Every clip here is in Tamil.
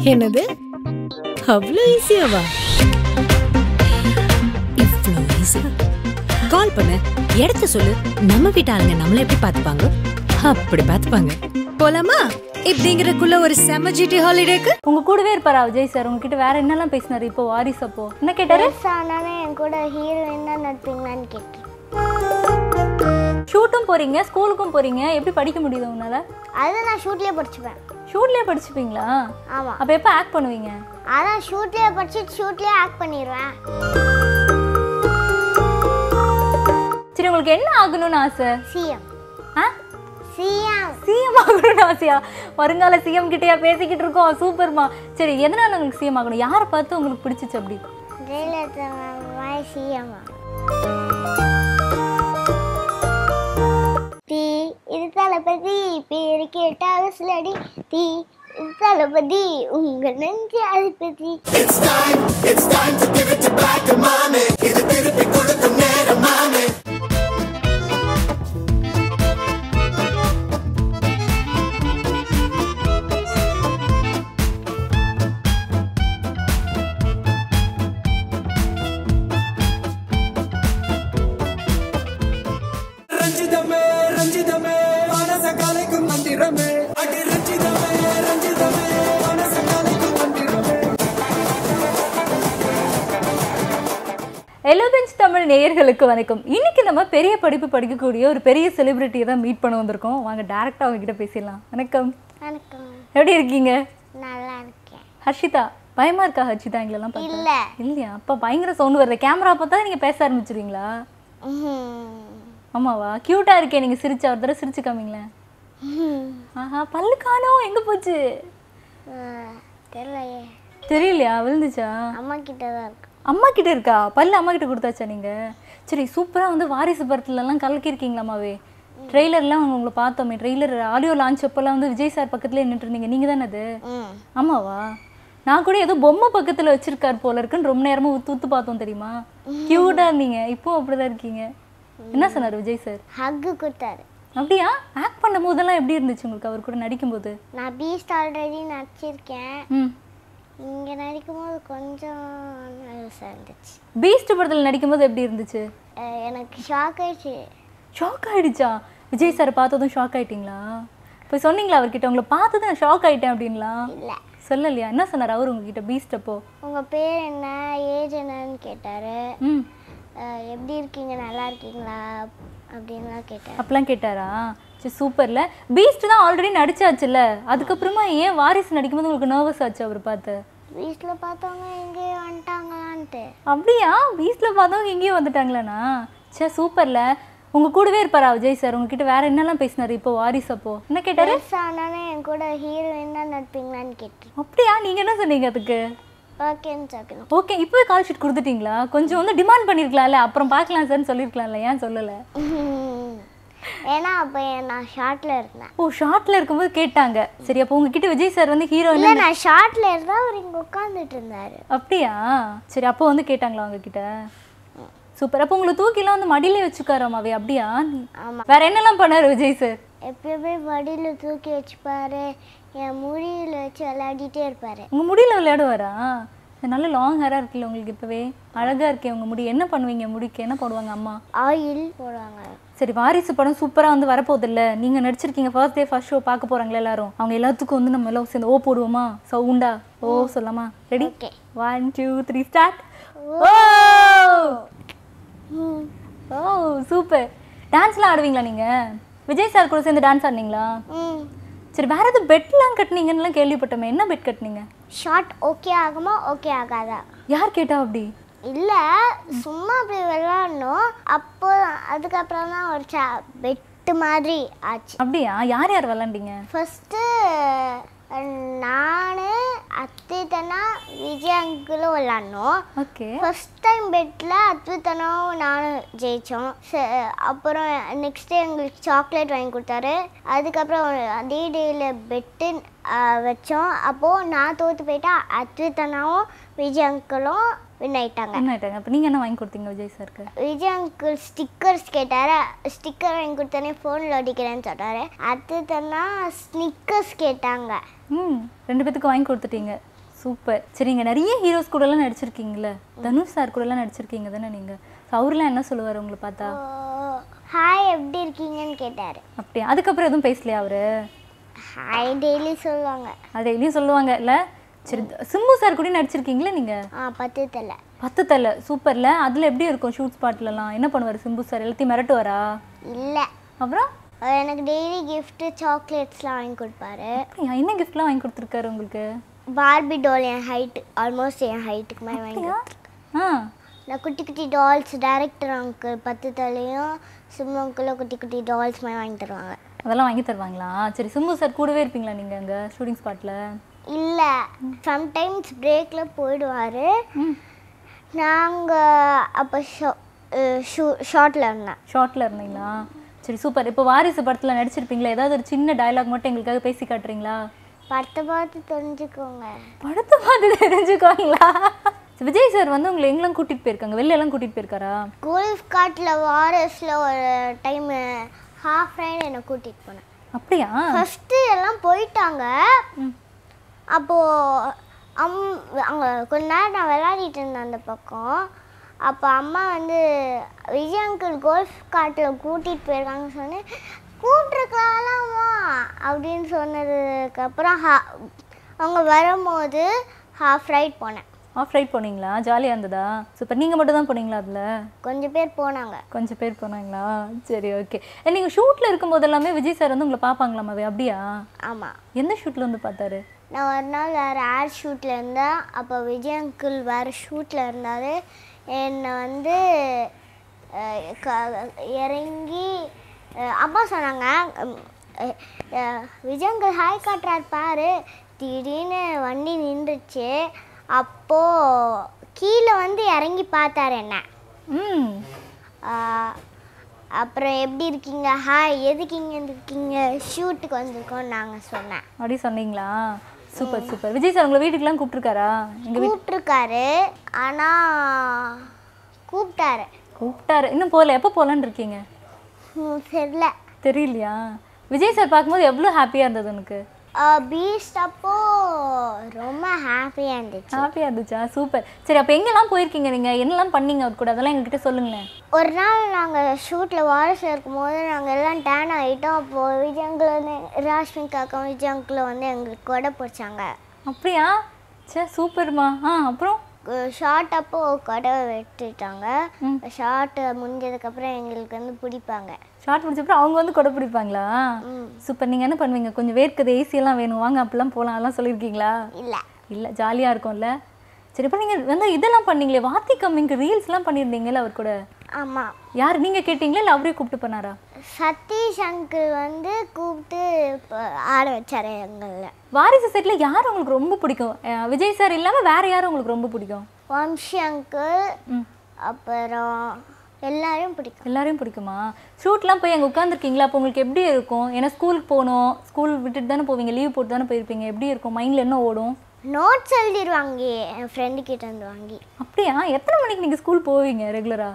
என்னது அவ்வளோ ஈஸியாவா இவ்வளோ ஈஸி கால் பண்ணு இடத்த சொல்லு நம்ம வீட்டு ஆளுங்க நம்மள எப்படி பார்த்துப்பாங்க அப்படி பார்த்துப்பாங்க போலாமா இப்படிங்கிறதுக்குள்ள ஒரு செம ஜிடி ஹாலிடேக்கு உங்க கூடவே இருப்பாரா விஜய் சார் உங்ககிட்ட வேற என்னெல்லாம் பேசினாரு இப்போ வாரிஸ் அப்போ என்ன கேட்டாரு ஆனாலும் என் கூட ஹீரோயின் தான் நடிப்பீங்களான்னு கேட்டேன் ஷூட்டும் போறீங்க ஸ்கூலுக்கும் போறீங்க எப்படி படிக்க முடியுது உங்களால அதை நான் ஷூட்லேயே படிச்சுப்பேன் ஷூட்லயே படிச்சுப்பீங்களா ஆமாம் அப்ப எப்ப ஆக்ட் பண்ணுவீங்க அதான் ஷூட்லேயே படிச்சுட்டு ஷூட்லேயே ஆக்ட் பண்ணிடுவேன் சரி உங்களுக்கு என்ன ஆகணும்னு ஆசை சிஎம் ஆ சிஎம் சிஎம் ஆகணும்னு ஆசையா வருங்கால சிஎம் கிட்டயா பேசிக்கிட்டு இருக்கோம் சூப்பர்மா சரி எதனால உங்களுக்கு சிஎம் ஆகணும் யாரை பார்த்து உங்களுக்கு பிடிச்சிச்சு அப்படி ஜெயலலிதா மாதிரி சிஎம் தீ இது தளபதி பேரு கேட்டாக சிலடி தீ இது தளபதி உங்க நெஞ்சு அதிபதி ரஞ்சிதமே ரஞ்சிதமே மனச கலைக்கும் மந்திரமே அடி ரஞ்சிதமே ரஞ்சிதமே மனச கலைக்கும் மந்திரமே எல்லோ பெஞ்ச் தமிழ் நேயர்களுக்கு வணக்கம் இன்னைக்கு நம்ம பெரிய படிப்பு படிக்கக்கூடிய ஒரு பெரிய செலிபிரிட்டியை தான் மீட் பண்ண வந்திருக்கோம் வாங்க டேரக்டா அவங்க கிட்ட பேசிடலாம் வணக்கம் வணக்கம் எப்படி இருக்கீங்க நல்லா இருக்கேன் ஹர்ஷிதா பயமா இருக்கா ஹர்ஷிதா எங்களெல்லாம் பார்த்தா? இல்ல இல்லையா அப்பா பயங்கர சவுண்ட் வருது கேமரா பார்த்தா நீங்க பேச ஆரம்பிச்சிருவீங்களா ம்ஹும். ஆமாவா கியூட்டா இருக்கே நீங்க சிரிச்சா ஒரு தடவை சிரிச்சு காமிங்களேன் ம்ஹும். ஆஹா பல்லு காணோம் எங்க போச்சு அஹ், தெரியலையே தெரியலையா விழுந்துச்சா அம்மா கிட்ட தான் இருக்கு அம்மா கிட்ட இருக்கா பல்லு அம்மா கிட்ட கொடுத்தாச்சா நீங்க சரி சூப்பரா வந்து வாரிசு படத்துல எல்லாம் கலக்கிருக்கீங்களாமாவே ட்ரெய்லர்லாம் உங்களை பார்த்தோமே ட்ரெய்லர் ஆடியோ லான்ச் அப்பெல்லாம் வந்து விஜய் சார் பக்கத்துல நின்றுட்டு இருந்தீங்க நீங்க தானே அது ம் ஆமாவா நான் கூட ஏதோ பொம்மை பக்கத்துல வச்சிருக்காரு போல இருக்குன்னு ரொம்ப நேரமா உத்து உத்து பார்த்தோம் தெரியுமா கியூட்டா இருந்தீங்க இப்போ அப்படிதான் இருக்கீங்க என்ன சொன்னாரு விஜய் சார் ஹக்கு கொடுத்தாரு அப்படியா ஆக்ட் பண்ணும் போதெல்லாம் எப்படி இருந்துச்சு உங்களுக்கு அவர் கூட நடிக்கும்போது நான் பீஸ்ட் ஆல்ரெடி நடிச்சிருக்கேன் ம் இங்கே நடிக்கும்போது கொஞ்சம் nervous-ஆ இருந்துச்சு பீஸ்ட் படத்துல நடிக்கும்போது எப்படி இருந்துச்சு அஹ், எனக்கு ஷாக் ஆயிடுச்சு ஷாக் ஆயிடுச்சா விஜய் சார் பார்த்ததும் ஷாக் ஆயிட்டீங்களா போய் சொன்னீங்களா அவர்கிட்ட உங்களை பார்த்து தான் ஷாக் ஆயிட்டேன் அப்படின்லாம் இல்லை சொல்லலையா என்ன சொன்னார் அவர் உங்ககிட்ட பீஸ்ட் அப்போ உங்கள் பேர் என்ன ஏஜ் என்னன்னு கேட்டார் ம் எப்படி இருக்கீங்க நல்லா இருக்கீங்களா அப்படின்லாம் கேட்டார் அப்பெல்லாம் கேட்டாரா சரி சூப்பர்ல பீஸ்ட் தான் ஆல்ரெடி நடிச்சாச்சுல்ல அதுக்கப்புறமா ஏன் வாரிசு நடிக்கும்போது உங்களுக்கு நர்வஸ் ஆச்சு அவர் பார்த்து வீட்டில் பார்த்தவங்க எங்கேயோ வந்துட்டாங்களான்ட்டு அப்படியா பீஸ்ட்ல பார்த்தவங்க எங்கேயும் வந்துட்டாங்களாண்ணா சே சூப்பர்ல உங்க கூடவே இருப்பாரா விஜய் சார் உங்ககிட்ட வேற என்னெல்லாம் பேசினாரு இப்போ வாரிசு அப்போ என்ன கேட்டாரு பெருசானாலும் என் கூட ஹீரோயின் தான் நடிப்பீங்களான்னு கேட்டேன் அப்படியா நீங்க என்ன சொன்னீங்க அதுக்கு ஓகேன்னு சொல்லணும் ஓகே இப்போ கால் ஷீட் கொடுத்துட்டீங்களா கொஞ்சம் வந்து டிமாண்ட் பண்ணிருக்கலாம்ல அப்புறம் பார்க்கலாம் சார்னு சொல்லியிருக்கலாம்ல ஏன் சொல்லலை ஏன்னா அப்போ நான் ஷார்ட்டில் இருந்தேன் ஓ ஷார்ட்ல இருக்கும்போது கேட்டாங்க சரி அப்போ உங்ககிட்ட விஜய் சார் வந்து ஹீரோ இல்லை நான் ஷார்ட்டில் இருந்தால் அவர் இங்கே உட்காந்துட்டு இருந்தார் அப்படியா சரி அப்போ வந்து கேட்டாங்களா உங்ககிட்ட சூப்பர் அப்போ உங்களை தூக்கிலாம் வந்து மடியில வச்சுக்காராமாவே அப்படியா ஆமாம் வேற என்னெல்லாம் பண்ணாரு விஜய் சார் எப்பயுமே மடியில் தூக்கி வச்சுப்பாரு என் முடியில் வச்சு விளையாடிட்டே இருப்பார் உங்க முடியில விளையாடுவாரா இது நல்ல லாங் ஹேரா இருக்குல்ல உங்களுக்கு இப்பவே அழகா இருக்கே உங்க முடி என்ன பண்ணுவீங்க முடிக்கு என்ன போடுவாங்க அம்மா ஆயில் போடுவாங்க சரி வாரிசு படம் சூப்பரா வந்து வரப்போகுது இல்ல நீங்க நடிச்சிருக்கீங்க ஃபர்ஸ்ட் டே ஃபர்ஸ்ட் ஷோ பார்க்க போறாங்களா எல்லாரும் அவங்க எல்லாத்துக்கும் வந்து நம்ம எல்லாம் சேர்ந்து ஓ போடுவோமா சவுண்டா ஓ சொல்லலாமா ready okay one two three start ஓ சூப்பர் டான்ஸ்லாம் ஆடுவீங்களா நீங்க விஜய் சார் கூட சேர்ந்து டான்ஸ் ஆடுனீங்களா ம் சரி வேற எதுவும் பெட்லாம் கட்டுனீங்கன்னுலாம் கேள்விப்பட்டோமே என்ன பெட் கட்டுனீங்க ஷார்ட் ஓகே ஆகுமா ஓகே ஆகாதா யார் கேட்டா அப்படி இல்லை சும்மா அப்படி விளையாடணும் அப்போ அதுக்கப்புறம் தான் ஒரு சா பெட்டு மாதிரி ஆச்சு அப்படியா யார் யார் விளாண்டீங்க ஃபஸ்ட்டு நான் அத்தித்தனா விஜய் அங்கிளும் விளாட்னோம் ஓகே ஃபர்ஸ்ட் டைம் பெட்டில் அத்வித்தனும் நானும் ஜெயித்தோம் அப்புறம் நெக்ஸ்ட் டே எங்களுக்கு சாக்லேட் வாங்கி கொடுத்தாரு அதுக்கப்புறம் அதே டேயில் பெட்டு வச்சோம் அப்போது நான் தோற்று போயிட்டா அத்வித்தனாவும் விஜய் அங்கிளும் வின் ஆயிட்டாங்க என்ன ஆயிட்டாங்க அப்போ நீங்க என்ன வாங்கி கொடுத்தீங்க விஜய் சாருக்கு விஜய் அங்கிள் ஸ்டிக்கர்ஸ் கேட்டார் ஸ்டிக்கர் வாங்கி கொடுத்தோன்னே ஃபோனில் ஒட்டிக்கிறேன்னு சொன்னார் அடுத்ததுன்னா ஸ்னிக்கர்ஸ் கேட்டாங்க ம் ரெண்டு பேத்துக்கும் வாங்கி கொடுத்துட்டீங்க சூப்பர் சரி நீங்கள் நிறைய ஹீரோஸ் கூடலாம் நடிச்சிருக்கீங்கல்ல தனுஷ் சார் கூடலாம் நடிச்சிருக்கீங்க தானே நீங்கள் அவர்லாம் என்ன சொல்லுவார் உங்களை பார்த்தா ஹாய் எப்படி இருக்கீங்கன்னு கேட்டார் அப்படியா அதுக்கப்புறம் எதுவும் பேசலையா அவரு ஹாய் டெய்லி சொல்லுவாங்க அது டெய்லியும் சொல்லுவாங்க இல்லை சரி சிம்பு சார் கூட நடிச்சிருக்கீங்களா நீங்கள் ஆ பத்து தலை பத்து தலை சூப்பர்ல அதில் எப்படி இருக்கும் ஷூட் ஸ்பாட்லலாம் என்ன பண்ணுவார் சிம்பு சார் எல்லாத்தையும் மிரட்டுவாரா இல்லை அப்புறம் அவர் எனக்கு டெய்லி gift சாக்லேட்ஸ்லாம் வாங்கி கொடுப்பாரு அப்படியா என்ன கிஃப்ட்லாம் வாங்கி கொடுத்துருக்காரு உங்களுக்கு பார்பி டால் என் ஹைட் ஆல்மோஸ்ட் என் ஹைட்டுக்கு மாதிரி வாங்கி அப்படியா? ஆ நான் குட்டி குட்டி டால்ஸ் டேரக்டர் அங்கிள் பத்து தலையும் சிம்மு அங்கிளும் குட்டி குட்டி டால்ஸ் மாதிரி வாங்கி தருவாங்க அதெல்லாம் வாங்கி தருவாங்களா சரி சிம்பு சார் கூடவே இருப்பீங்களா நீங்கள் அங்கே ஷூட்டிங் ஸ்பாட்டில் இல்லை சம்டைம்ஸ் பிரேக்கில் போயிடுவார் நாங்கள் அப்போ ஷோ ஷூ ஷார்ட்டில் இருந்தேன் ஷார்ட்டில் இருந்தீங்களா சரி சூப்பர் இப்போ வாரிசு படத்தில் நடிச்சிருப்பீங்களா ஏதாவது ஒரு சின்ன டயலாக் மட்டும் எங்களுக்காக பேசி காட்டுறீங்களா படத்தை பார்த்து தெரிஞ்சுக்கோங்க படத்தை பார்த்து தெரிஞ்சுக்கோங்களா விஜய் சார் வந்து உங்களை எங்கெல்லாம் கூட்டிகிட்டு போயிருக்காங்க வெளில எல்லாம் கூட்டிகிட்டு போயிருக்காரா கோல்ஃப் காட்டில் வாரஸில் ஒரு டைமு ஹாஃப் ரைடு என்னை கூட்டிகிட்டு போனேன் அப்படியா ஃபஸ்ட்டு எல்லாம் போயிட்டாங்க அப்போது அம் அங்கே கொஞ்ச நேரம் நான் விளையாடிட்டு இருந்தேன் அந்த பக்கம் அப்போ அம்மா வந்து விஜய் அங்கிள் கோல்ஃப் காட்டில் கூட்டிகிட்டு போயிருக்காங்கன்னு சொன்னேன் கூப்பிட்ருக்கலாமா அப்படின்னு சொன்னதுக்கப்புறம் ஹா அவங்க வரும்போது ஹாஃப் ரைட் போனேன் ஆஃப் ரைட் போனீங்களா ஜாலியாக இருந்ததா சூப்பர் நீங்கள் மட்டும் தான் போனீங்களா அதில் கொஞ்சம் பேர் போனாங்க கொஞ்சம் பேர் போனாங்களா சரி ஓகே நீங்கள் ஷூட்டில் இருக்கும்போது எல்லாமே விஜய் சார் வந்து உங்களை பார்ப்பாங்களாமாவே அப்படியா ஆமாம் எந்த ஷூட்டில் வந்து பார்த்தாரு நான் ஒரு நாள் வேறு ஆட் ஷூட்டில் இருந்தேன் அப்போ விஜய் அங்கிள் வேறு ஷூட்டில் இருந்தார் என்னை வந்து அஹ், க- இறங்கி அஹ், அம்மா சொன்னாங்க உம், அஹ், அஹ், விஜய் அங்கிள் ஹாய் காட்டுறாரு பாரு திடீர்னு வண்டி நின்றுச்சு அப்போது கீழே வந்து இறங்கி பார்த்தாரு என்ன ம் ஆஹ், அப்புறம் எப்படி இருக்கீங்க ஹாய் எதுக்கு இங்கே இருக்கீங்க ஷூட்டுக்கு வந்திருக்கோம் நாங்கள் சொன்னேன் அப்படி சொன்னீங்களா சூப்பர் சூப்பர் விஜய் சார் உங்களை வீட்டுக்குலாம் கூப்பிட்ருக்காரா எங்கள் வீட்டு கூப்பிட்ருக்காரு ஆனால் கூப்பிட்டாரு கூப்பிட்டாரு இன்னும் போகல எப்போ போகலான்னு இருக்கீங்க ம், தெரியல தெரியலையா விஜய் சார் பார்க்கும்போது எவ்வளோ ஹாப்பியாக இருந்தது உனக்கு பீஸ்ட் அப்போ ரொம்ப ஹாப்பியாக இருந்துச்சு ஹாப்பியாக இருந்துச்சா சூப்பர் சரி அப்போ எங்கெல்லாம் போயிருக்கீங்க நீங்கள் என்னெல்லாம் பண்ணீங்க அவர் கூட அதெல்லாம் எங்ககிட்ட சொல்லுங்களேன் ஒரு நாள் நாங்கள் ஷூட்டில் வாரிசில் இருக்கும்போது நாங்கள் எல்லாம் டேன் ஆகிட்டோம் அப்போது விஜய் அங்கிள் வந்து ராஷ்மி காக்கா விஜய் அங்கிள் வந்து எங்களுக்கு கொடை பிடிச்சாங்க அப்படியா சே சூப்பர்மா ஆ அப்புறம் ஷார்ட் அப்போ கொடை வெட்டிட்டாங்க ஷார்ட் முடிஞ்சதுக்கப்புறம் எங்களுக்கு வந்து பிடிப்பாங்க ஷார்ட் முடிச்சப்பறம் அவங்க வந்து கொடை பிடிப்பாங்களா சூப்பர் நீங்கள் என்ன பண்ணுவீங்க கொஞ்சம் வேர்க்குது ஏசியெல்லாம் வேணும் வாங்க அப்படிலாம் போகலாம் அதெல்லாம் சொல்லியிருக்கீங்களா இல்லை இல்லை ஜாலியாக இருக்கும்ல சரி இப்போ நீங்கள் வந்து இதெல்லாம் பண்ணீங்களே வாத்தி கம்மிங்க்கு ரீல்ஸ்லாம் பண்ணியிருந்தீங்கல்ல அவர் கூட ஆமாம் யார் நீங்கள் கேட்டிங்களா இல்லை அவரே கூப்பிட்டு பண்ணாரா சதீஷ் அங்கிள் வந்து கூப்பிட்டு இப்ப ஆட வச்சாரு எங்களை வாரிசு செட்டில் யார் உங்களுக்கு ரொம்ப பிடிக்கும் அஹ் விஜய் சார் இல்லாமல் வேற யார் உங்களுக்கு ரொம்ப பிடிக்கும் வம்சி அங்கிள் ம் அப்புறம் எல்லாரையும் பிடிக்கும் எல்லாரையும் பிடிக்குமா ஷூட்லாம் போய் அங்கே உட்காந்துருக்கீங்களா அப்போ உங்களுக்கு எப்படி இருக்கும் ஏன்னா ஸ்கூலுக்கு போகணும் ஸ்கூல் விட்டுட்டு தானே போவீங்க லீவ் போட்டு தானே போயிருப்பீங்க எப்படி இருக்கும் மைண்டில் என்ன ஓடும் நோட்ஸ் எழுதிடுவாங்க என் ஃப்ரெண்டு கிட்ட இருந்து வாங்கி அப்படியா எத்தனை மணிக்கு நீங்கள் ஸ்கூல் போவீங்க ரெகுலராக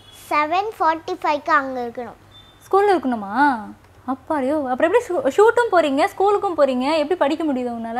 செவன் ஃபார்ட்டி ஃபைவ்க்கு அங்கே இருக்கணும் ஸ்கூலில் இருக்கணுமா அப்பாடியோ அப்புறம் எப்படி ஷூ ஷூட்டும் போகிறீங்க ஸ்கூலுக்கும் போகிறீங்க எப்படி படிக்க முடியுது உன்னால்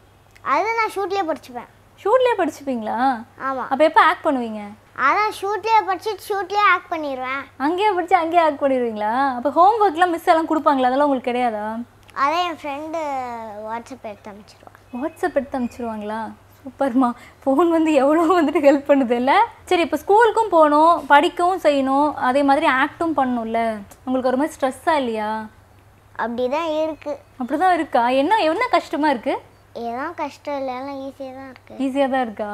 அதை நான் ஷூட்லேயே படிச்சுப்பேன் ஷூட்லேயே படிச்சுப்பீங்களா ஆமாம் அப்போ எப்போ ஆக்ட் பண்ணுவீங்க அதான் ஷூட்லேயே படிச்சுட்டு ஷூட்லேயே ஆக்ட் பண்ணிடுவேன் அங்கேயே படிச்சு அங்கேயே ஆக்ட் பண்ணிடுவீங்களா அப்போ ஹோம் ஒர்க்லாம் மிஸ் எல்லாம் கொடுப்பாங்களா அதெல்லாம் உங்களுக்கு கிடையாதா அதை என் ஃப்ரெண்டு வாட்ஸ்அப் எடுத்து அனுப்பிச்சிடுவான் வாட்ஸ்அப் எடுத்து அனுப்பிச்சிருவாங்களா சூப்பர்மா ஃபோன் வந்து எவ்வளோ வந்துட்டு ஹெல்ப் பண்ணுது இல்லை சரி இப்போ ஸ்கூலுக்கும் போகணும் படிக்கவும் செய்யணும் அதே மாதிரி ஆக்டும் பண்ணணும்ல உங்களுக்கு ஒரு மாதிரி ஸ்ட்ரெஸ்ஸாக இல்லையா அப்படி தான் இருக்குது அப்படி தான் இருக்கா என்ன என்ன கஷ்டமாக இருக்குது ஏதான் கஷ்டம் இல்லை எல்லாம் ஈஸியாக தான் இருக்குது ஈஸியாக தான் இருக்கா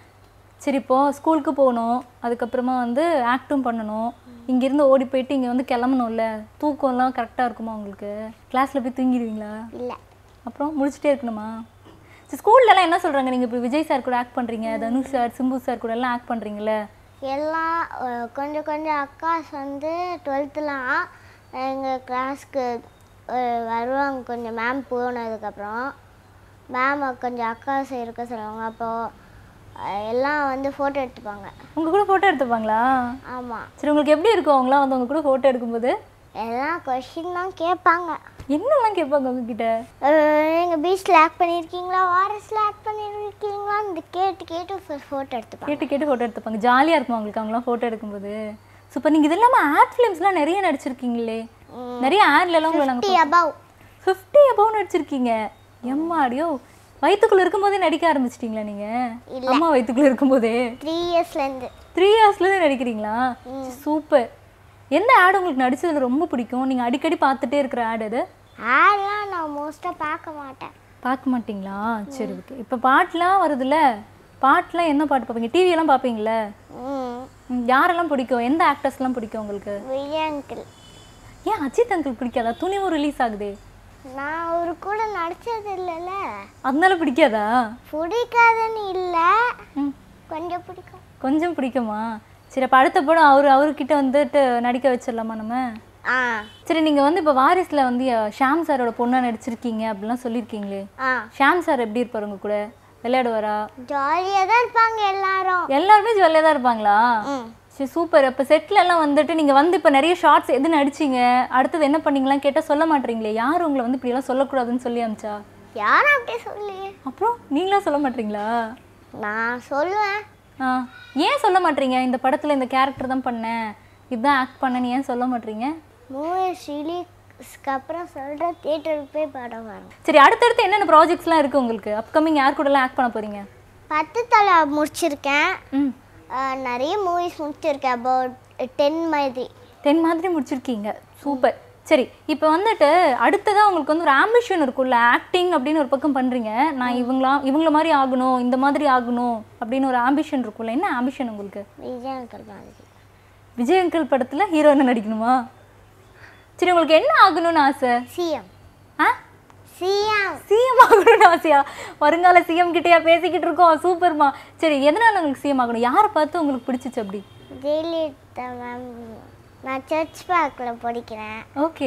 சரி இப்போ ஸ்கூலுக்கு போகணும் அதுக்கப்புறமா வந்து ஆக்டும் பண்ணணும் இங்கேருந்து ஓடி போயிட்டு இங்கே வந்து கிளம்பணும்ல தூக்கம்லாம் கரெக்டாக இருக்குமா உங்களுக்கு கிளாஸில் போய் தூங்கிடுவீங்களா இல்லை அப்புறம் முடிச்சுட்டே இருக்கணுமா சரி ஸ்கூல்லலாம் என்ன சொல்கிறாங்க நீங்கள் இப்போ விஜய் சார் கூட ஆக்ட் பண்ணுறீங்க தனுஷ் சார் சிம்பு சார் கூட எல்லாம் ஆக்ட் பண்ணுறீங்களே எல்லாம் அஹ், கொஞ்சம் கொஞ்சம் அக்காஸ் வந்து டுவெல்த்துலாம் எங்கள் கிளாஸ்க்கு வருவாங்க கொஞ்சம் மேம் போனதுக்கப்புறம் மேம் கொஞ்சம் அக்காஸ் இருக்க சொல்லுவாங்க அப்போது எல்லாம் வந்து ஃபோட்டோ எடுத்துப்பாங்க உங்கள் கூட ஃபோட்டோ எடுத்துப்பாங்களா ஆமாம் சரி உங்களுக்கு எப்படி இருக்கும் அவங்களாம் வந்து உங்க கூட ஃபோட்டோ எடுக்கும்போது எல்லாம் கொஷின் தான் கேட்பாங்க என்னெல்லாம் கேட்பாங்க உங்ககிட்ட நீங்கள் பீச்சில் ஆக்ட் பண்ணியிருக்கீங்களா வாரஸில் ஆக்ட் பண்ணியிருக்கீங்களா இந்த கேட்டு கேட்டு ஃபோட்டோ எடுத்துப்பாங்க கேட்டு கேட்டு ஃபோட்டோ எடுத்துப்பாங்க ஜாலியாக இருக்கும் உங்களுக்கு அவங்களாம் ஃபோட்டோ எடுக்கும்போது சூப்பர் நீங்கள் இது இல்லாமல் ஆட் ஃபிலிம்ஸ்லாம் நிறைய நடிச்சிருக்கீங்களே நிறைய ஆட்லலாம் உங்களை ஃபிஃப்டி நாங்கள் அபவ் ஃபிஃப்டி அபவ் நடிச்சிருக்கீங்க எம்மாடியோ வயிற்றுக்குள்ளே இருக்கும்போதே நடிக்க ஆரம்பிச்சிட்டிங்களா நீங்கள் அம்மா வயிற்றுக்குள்ளே இருக்கும்போதே த்ரீ இயர்ஸ்லேருந்து த்ரீ இயர்ஸ்லேருந்து நடிக்கிறீங்களா சூப்பர் எந்த ஆட் உங்களுக்கு நடிச்சதுல ரொம்ப பிடிக்கும் நீங்கள் அடிக்கடி பார்த்துட்டே இருக்கிற ஆட் அது ஆட்லாம் நான் மோஸ்ட்டாக பார்க்க மாட்டேன் பார்க்க மாட்டீங்களா சரி ஓகே இப்போ பாட்டுலாம் வருதுல்ல பாட்டுலாம் என்ன பாட்டு பார்ப்பீங்க டிவியெல்லாம் பார்ப்பீங்களே ம் ம், யாரெல்லாம் பிடிக்கும் எந்த ஆக்டர்ஸ்லாம் பிடிக்கும் உங்களுக்கு விஜய் அங்கிள் ஏன் அஜித் அங்கிள் பிடிக்காதா துணிவும் ரிலீஸ் ஆகுதே நான் அவரு கூட நடிச்சது இல்லைல்ல அதனால பிடிக்காதா பிடிக்காதுன்னு இல்லை ம் கொஞ்சம் பிடிக்கும் கொஞ்சம் பிடிக்குமா சரி அப்போ அடுத்த படம் அவர் அவர்கிட்ட வந்துட்டு நடிக்க வச்சிடலாமா நம்ம ஆ சரி நீங்கள் வந்து இப்போ வாரிசில் வந்து அஹ், ஷாம் சாரோட பொண்ணாக நடிச்சிருக்கீங்க அப்படிலாம் சொல்லியிருக்கீங்களே ஆ ஷாம் சார் எப்படி இருப்பார் உங்க கூட விளையாடுவாரா ஜாலியாக தான் இருப்பாங்க எல்லாரும் எல்லாருமே ஜாலியாக தான் இருப்பாங்களா ம் சரி சூப்பர் இப்போ செட்டில் எல்லாம் வந்துட்டு நீங்கள் வந்து இப்போ நிறைய ஷார்ட்ஸ் எது நடிச்சீங்க அடுத்தது என்ன பண்ணீங்களாம் கேட்டால் சொல்ல மாட்டீங்களே யார் உங்களை வந்து இப்படியெல்லாம் சொல்லக்கூடாதுன்னு சொல்லி அமிச்சா யாரும் அப்படியே சொல்லி அப்புறம் நீங்களா சொல்ல மாட்டீங்களா நான் சொல்லுவேன் ஆ ஏன் சொல்ல மாட்டீங்க இந்த படத்தில் இந்த கேரக்டர் தான் பண்ணேன் இதுதான் ஆக்ட் பண்ணேன்னு ஏன் சொல்ல மாட்டீங்க மூவிஸ் ரிலீஸ்க்கு அப்புறம் சொல்கிற தேட்டருக்கு போய் படம் வரும் சரி அடுத்தடுத்து என்னென்ன ப்ராஜெக்ட்ஸ்லாம் இருக்குது உங்களுக்கு அப்கமிங் யார் கூடலாம் ஆக்ட் பண்ண போகிறீங்க பத்து தலை முடிச்சிருக்கேன் ம் ஆ, நிறைய மூவிஸ் முடிச்சிருக்கேன் அபவுட் டென் மாதிரி டென் மாதிரி முடிச்சிருக்கீங்க சூப்பர் சரி இப்போ வந்துட்டு அடுத்ததாக உங்களுக்கு வந்து ஒரு ஆம்பிஷன் இருக்கும்ல ஆக்டிங் அப்படின்னு ஒரு பக்கம் பண்ணுறீங்க நான் இவங்களா இவங்கள மாதிரி ஆகணும் இந்த மாதிரி ஆகணும் அப்படின்னு ஒரு ஆம்பிஷன் இருக்கும்ல என்ன ஆம்பிஷன் உங்களுக்கு விஜய் அங்கிள் மாதிரி விஜய் அங்கிள் படத்தில் ஹீரோயினை நடிக்கணுமா சரி உங்களுக்கு என்ன ஆகணும்னு ஆசை சிஎம் ஆ சிஎம் சிஎம் ஆகணும்னு ஆசையா வருங்கால சிஎம் கிட்டயா பேசிக்கிட்டு இருக்கோம் சூப்பர்மா சரி எதனால உங்களுக்கு சிஎம் ஆகணும் யாரை பார்த்து உங்களுக்கு பிடிச்சிச்சு அப்படி ஜெயலலிதா மேம் நான் சர்ச் பார்க்கில் படிக்கிறேன் ஓகே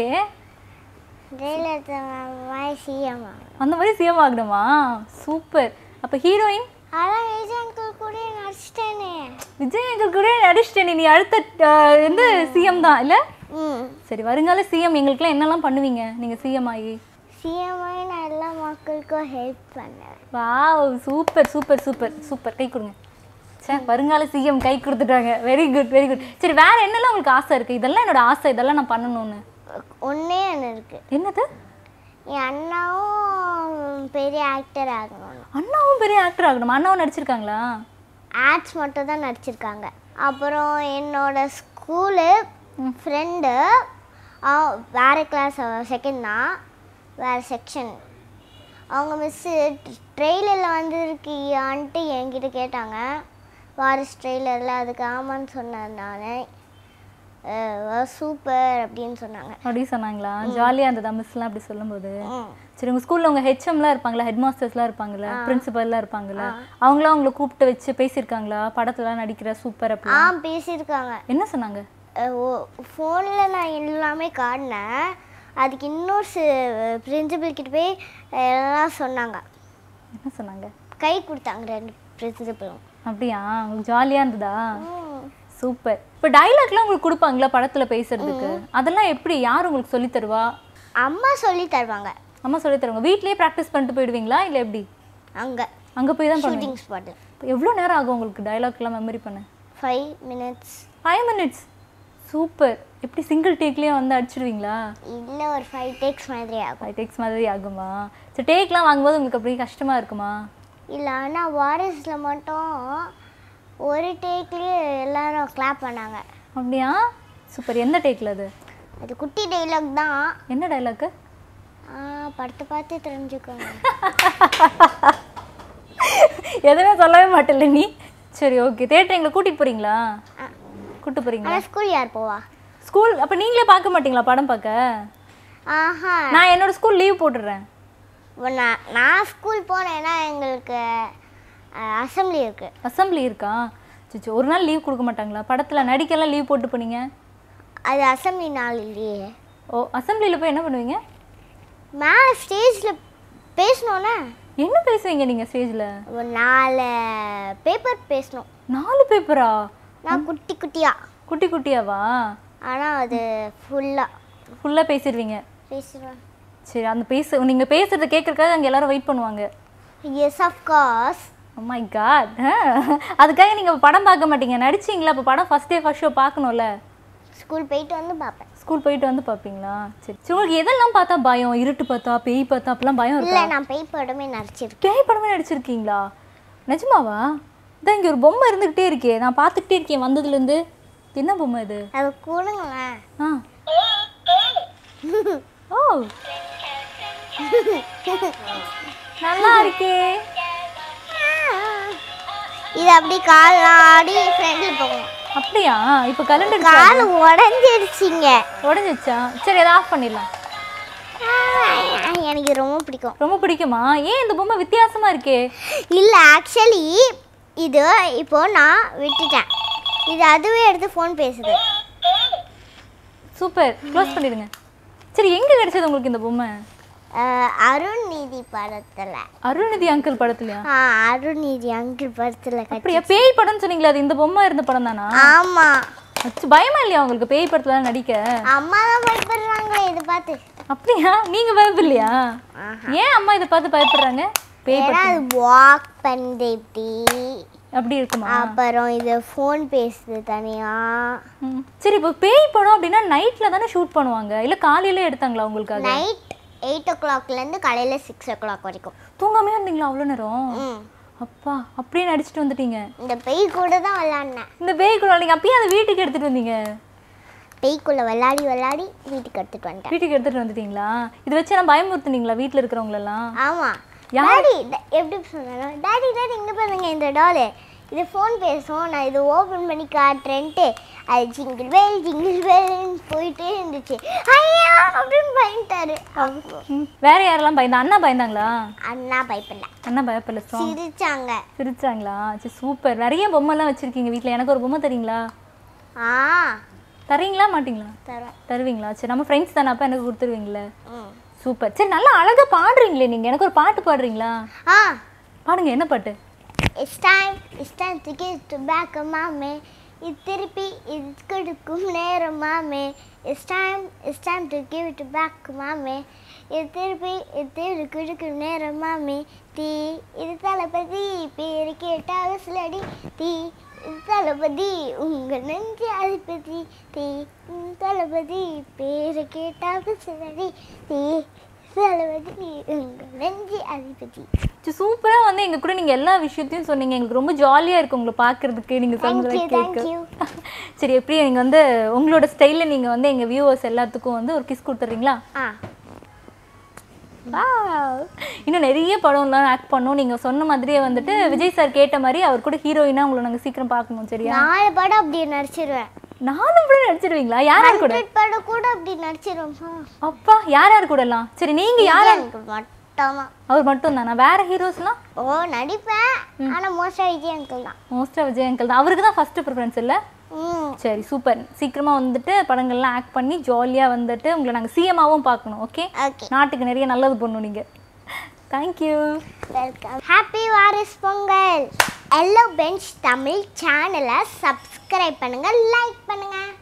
ஜெயலலிதா மேம் மாதிரி சிஎம் ஆகணும் அந்த மாதிரி சிஎம் ஆகணுமா சூப்பர் அப்போ ஹீரோயின் அதான் விஜய் அங்கிள் கூட நடிச்சிட்டேனே விஜய் எங்கள் கூட நடிச்சிட்டேன் நீ அடுத்த அஹ், வந்து சிஎம் தான் இல்லை ம் சரி வருங்கால சிஎம் எங்களுக்குலாம் என்னெல்லாம் பண்ணுவீங்க நீங்கள் சிஎம் ஆகி சிஎம் ஆகி நான் எல்லா மக்களுக்கும் ஹெல்ப் பண்ணேன் wow super super super super கை கொடுங்க சே வருங்கால சிஎம் கை கொடுத்துட்டாங்க வெரி குட் வெரி குட் சரி வேற என்னெல்லாம் உங்களுக்கு ஆசை இருக்குது இதெல்லாம் என்னோட ஆசை இதெல்லாம் நான் பண்ணணும்னு ஒன்றே ஒன்று இருக்குது என்னது என் அண்ணாவும் பெரிய ஆக்டர் ஆகணும் அண்ணாவும் பெரிய ஆக்டர் ஆகணுமா அண்ணாவும் நடிச்சிருக்காங்களா ஆட்ஸ் மட்டும் தான் நடிச்சிருக்காங்க அப்புறம் என்னோட ஸ்கூலு ஃப்ரெண்டு வேறு கிளாஸ் செகண்ட் தான் வேறு செக்ஷன் அவங்க மிஸ்ஸு ட்ரெய்லரில் வந்திருக்கியான்ட்டு என்கிட்ட கேட்டாங்க வாரிஸ் ட்ரெய்லரில் அதுக்கு ஆமான்னு சொன்னேன் நான் சூப்பர் அப்படின்னு சொன்னாங்க அப்படி சொன்னாங்களா ஜாலியாக இருந்ததா மிஸ்லாம் அப்படி சொல்லும்போது ம். சரி உங்கள் ஸ்கூலில் உங்கள் ஹெச்எம்லாம் இருப்பாங்களா ஹெட் மாஸ்டர்ஸ்லாம் இருப்பாங்களா பிரின்சிபல்லாம் இருப்பாங்களா அவங்களாம் உங்களை கூப்பிட்டு வச்சு பேசியிருக்காங்களா படத்துலலாம் நடிக்கிற சூப்பர் அப்படி ஆ பேசியிருக்காங்க என்ன சொன்னாங்க ஃபோனில் நான் எல்லாமே காட்டினேன் அதுக்கு இன்னொரு பிரின்சிபல் கிட்ட போய் எல்லாம் சொன்னாங்க என்ன சொன்னாங்க கை கொடுத்தாங்க ரெண்டு பிரின்சிபலும் அப்படியா உங்களுக்கு ஜாலியாக இருந்ததா சூப்பர் இப்போ டைலாக்லாம் உங்களுக்கு கொடுப்பாங்களா படத்தில் பேசுறதுக்கு அதெல்லாம் எப்படி யார் உங்களுக்கு சொல்லி தருவா அம்மா சொல்லி தருவாங்க அம்மா சொல்லி தருவாங்க வீட்லயே ப்ராக்டிஸ் பண்ணிட்டு போயிடுவீங்களா இல்லை எப்படி அங்கே அங்கே போய் தான் பண்ணுவீங்க ஷூட்டிங் ஸ்பாட்டு எவ்வளோ நேரம் ஆகும் உங்களுக்கு டைலாக்லாம் மெமரி பண்ண five minutes five minutes super எப்படி சிங்கிள் டேக்லேயே வந்து அடிச்சிடுவீங்களா இல்லை ஒரு ஃபைவ் டேக்ஸ் மாதிரி ஆகும் ஃபைவ் டேக்ஸ் மாதிரி ஆகுமா சரி டேக்லாம் வாங்கும்போது உங்களுக்கு அப்படியே கஷ்டமாக இருக்குமா இல்லை ஆனால் வாரிஸில் மட்டும் ஒரு டேக்லேயே எல்லாரும் கிளாப் பண்ணாங்க அப்படியா சூப்பர் எந்த டேக்கில் அது அது குட்டி டைலாக் தான் என்ன டைலாக்கு ஆ, படத்தை பார்த்து தெரிஞ்சுக்கோங்க எதுவுமே சொல்லவே மாட்டேல்ல நீ சரி ஓகே தேட்டர் எங்களை கூட்டிகிட்டு போகிறீங்களா கூட்டு போகிறீங்களா ஆனால் ஸ்கூல் யார் போவா ஸ்கூல் அப்போ நீங்களே பார்க்க மாட்டீங்களா படம் பார்க்க ஆஹா நான் என்னோட ஸ்கூல் லீவ் போட்டுடுறேன் இப்போ நான் நான் ஸ்கூல் போனேன்னா எங்களுக்கு அசம்பிளி இருக்குது அசம்பிளி இருக்கா சிச்சு ஒரு நாள் லீவ் கொடுக்க மாட்டாங்களா படத்தில் நடிக்கலாம் லீவ் போட்டு போனீங்க அது அசம்பிளி நாள் இல்லையே ஓ அசம்பிளியில் போய் என்ன பண்ணுவீங்க மேலே ஸ்டேஜில் பேசணும்னா என்ன பேசுவீங்க நீங்கள் ஸ்டேஜில் ஒரு நாலு பேப்பர் பேசணும் நாலு பேப்பரா நான் குட்டி குட்டியாக குட்டி குட்டியாவா ஆனால் அது ஃபுல்லாக ஃபுல்லாக பேசிடுவீங்க பேசுவேன் சரி அந்த பேச நீங்கள் பேசுகிறத கேட்கறதுக்காக அங்கே எல்லாரும் வெயிட் பண்ணுவாங்க எஸ் கோர்ஸ் மை காட் அதுக்காக நீங்கள் படம் பார்க்க மாட்டீங்க நடிச்சீங்களா அப்போ படம் ஃபஸ்ட் டே ஃபர்ஸ்ட் ஷோ பார்க்கணும்ல ஸ்கூல் போயிட்டு வந்து பார்ப்பேன் ஸ்கூல் போயிட்டு வந்து பார்ப்பீங்களா சரி சரி உங்களுக்கு எதெல்லாம் பார்த்தா பயம் இருட்டு பார்த்தா பேய் பார்த்தா அப்பெல்லாம் பயம் இல்லை இருக்கா நான் பேய் படமே நடிச்சிருக்கேன் பேய் படமே நடிச்சிருக்கீங்களா நிஜமாவா இதான் இங்கே ஒரு பொம்மை இருந்துக்கிட்டே இருக்கே நான் பார்த்துக்கிட்டே இருக்கேன் வந்ததுலேருந்து இது என்ன பொம்மை இது அது கொடுங்களேன் ஆ ஓ நல்லா இருக்கே இது அப்படி கால்லாம் ஆடி ஃப்ரெண்டில் போகும் அப்படியா இப்போ கலண்டர் கால் உடஞ்சிருச்சிங்க உடஞ்சிச்சா சரி அதை ஆஃப் பண்ணிடலாம் எனக்கு ரொம்ப பிடிக்கும் ரொம்ப பிடிக்குமா ஏன் இந்த பொம்மை வித்தியாசமா இருக்கே இல்லை ஆக்சுவலி இது இப்போ நான் விட்டுட்டேன் இது அதுவே எடுத்து ஃபோன் பேசுது சூப்பர் க்ளோஸ் பண்ணிடுங்க சரி எங்க கிடைச்சது உங்களுக்கு இந்த பொம்மை அஹ், அருண் நீதி படத்தில் அருள்நிதி அங்கிள் படத்துலயா ஆ அருண் நீதி அங்கிள் படத்தில் கட்டி அப்படியா பேய் படம்னு சொன்னீங்களா அது இந்த பொம்மை இருந்த படம் தானா ஆமாம் அச்சு பயமா இல்லையா உங்களுக்கு பேய் படத்துல நடிக்க அம்மா தான் பயப்படுறாங்களே இது பார்த்து அப்படியா நீங்க பயப்படலையா ஏன் அம்மா இதை பார்த்து பயப்படுறாங்க பேய் ஏன்னா படம் அது வாக் பண்ணுது இப்படி அப்படி இருக்குமா அப்புறம் இது ஃபோன் பேசுது தனியாக ம். சரி இப்போ பேய் படம் அப்படின்னா நைட்ல தானே ஷூட் பண்ணுவாங்க இல்ல காலையில எடுத்தாங்களா உங்களுக்காக நைட் எயிட் ஓ கிளாக்லேருந்து காலையில் சிக்ஸ் ஓ கிளாக் வரைக்கும் தூங்காமே இருந்தீங்களா அவ்வளோ நேரம் ம் அப்பா அப்படியே நடிச்சிட்டு வந்துட்டீங்க இந்த பேய் கூட தான் விளாட்னேன் இந்த பேய் கூட நீங்க அப்பயே அதை வீட்டுக்கு எடுத்துட்டு வந்தீங்க பேய்க்குள்ளே விளாடி விளாடி வீட்டுக்கு எடுத்துகிட்டு வந்துட்டேன் வீட்டுக்கு எடுத்துட்டு வந்துட்டீங்களா இது வச்சு நான் பயமுறுத்துனீங்களா வீட்டில் இருக்கிறவங்களெல்லாம் ஆமாம் டாடி ட- எப்படி சொன்னாலும் டாடி டாடி இங்கே பாருங்க இந்த டாலு இது ஃபோன் பேசும் நான் இது ஓப்பன் பண்ணி காட்டுறேன்ட்டு அது ஜிங்கிள் வேல் ஜிங்கிள் வேல்னு போயிட்டே இருந்துச்சு ஐயா அப்படின்னு பயந்துட்டாரு அப்போ ம். வேற யாரெல்லாம் பயந்தா அண்ணா பயந்தாங்களா அண்ணா பயப்படல அண்ணா பயப்படல strong. சிரிச்சாங்க சிரிச்சாங்களா சரி சூப்பர் நிறைய பொம்மைலாம் வச்சிருக்கீங்க வீட்டில் எனக்கு ஒரு பொம்மை தரீங்களா ஆ தரீங்களா மாட்டீங்களா தரேன் தருவீங்களா சரி நம்ம ஃப்ரெண்ட்ஸ் தானே அப்போ எனக்கு கொடுத்துருவீங்களே ம் சூப்பர் சரி நல்லா அழகா பாடுறீங்களே நீங்க எனக்கு ஒரு பாட்டு பாடுறீங்களா ஆ பாடுங்க என்ன பாட்டு it's time it's time to give to back மாமே இது திருப்பி இது கொடுக்கும் நேரம் மாமே it's time it's time to give to back மாமே இது திருப்பி இது திருப்பி கொடுக்கும் நேரம் மாமே தீ இது தளபதி பேரு கேட்டா விசிலடி தீ இது தளபதி உங்க நெஞ்சு அதிபதி தீ உம் தளபதி பேரு கேட்டா விசிலடி தீ தளபதி உங்க நெஞ்சு அதிபதி சூப்பரா வந்து எங்க கூட நீங்க எல்லா விஷயத்தையும் சொன்னீங்க எங்களுக்கு ரொம்ப ஜாலியா இருக்கு உங்களை பாக்குறதுக்கு நீங்க Thank சொன்னதை you, thank கேட்க you. சரி எப்படி நீங்க வந்து உங்களோட ஸ்டைல்ல நீங்க வந்து எங்க வியூவர்ஸ் எல்லாத்துக்கும் வந்து ஒரு கிஸ் கொடுத்துறீங்களா ஆ Wow. இன்னும் நிறைய படம்லாம் ஆக்ட் பண்ணோம் நீங்க சொன்ன மாதிரியே வந்துட்டு விஜய் சார் கேட்ட மாதிரி அவர் கூட ஹீரோயினா உங்களை நாங்க சீக்கிரம் பார்க்கணும் சரியா நாலு படம் அப்படி நடிச்சிருவேன் நானும் கூட நடிச்சிருவீங்களா யார் யார் கூட ஹண்ட்ரட் படம் கூட அப்படி நடிச்சிருவேன் அப்பா யார் யார் கூட எல்லாம் சரி நீங்க யார் யார் எனக்கு மொத்தமா அவர் மட்டும் தானா வேற ஹீரோஸ்லாம் ஓ நடிப்பேன் ஆனா மோஸ்டா விஜய் அங்கிள் தான் மோஸ்டா விஜய் அங்கிள் தான் அவருக்கு தான் ஃபர்ஸ்ட் ப்ரிஃபரன்ஸ் இல்ல ம் சரி சூப்பர் சீக்கிரமா வந்துட்டு படங்கள்லாம் ஆக்ட் பண்ணி ஜாலியா வந்துட்டு உங்களை நாங்க சிஎம்மாவும் பார்க்கணும் ஓகே ஓகே நாட்டுக்கு நிறைய நல்லது பண்ணணும் நீங்க thank you welcome happy Varisu Pongal yellow bench Tamil சேனலை சப்ஸ்கிரைப் பண்ணுங்க லைக் பண்ணுங்க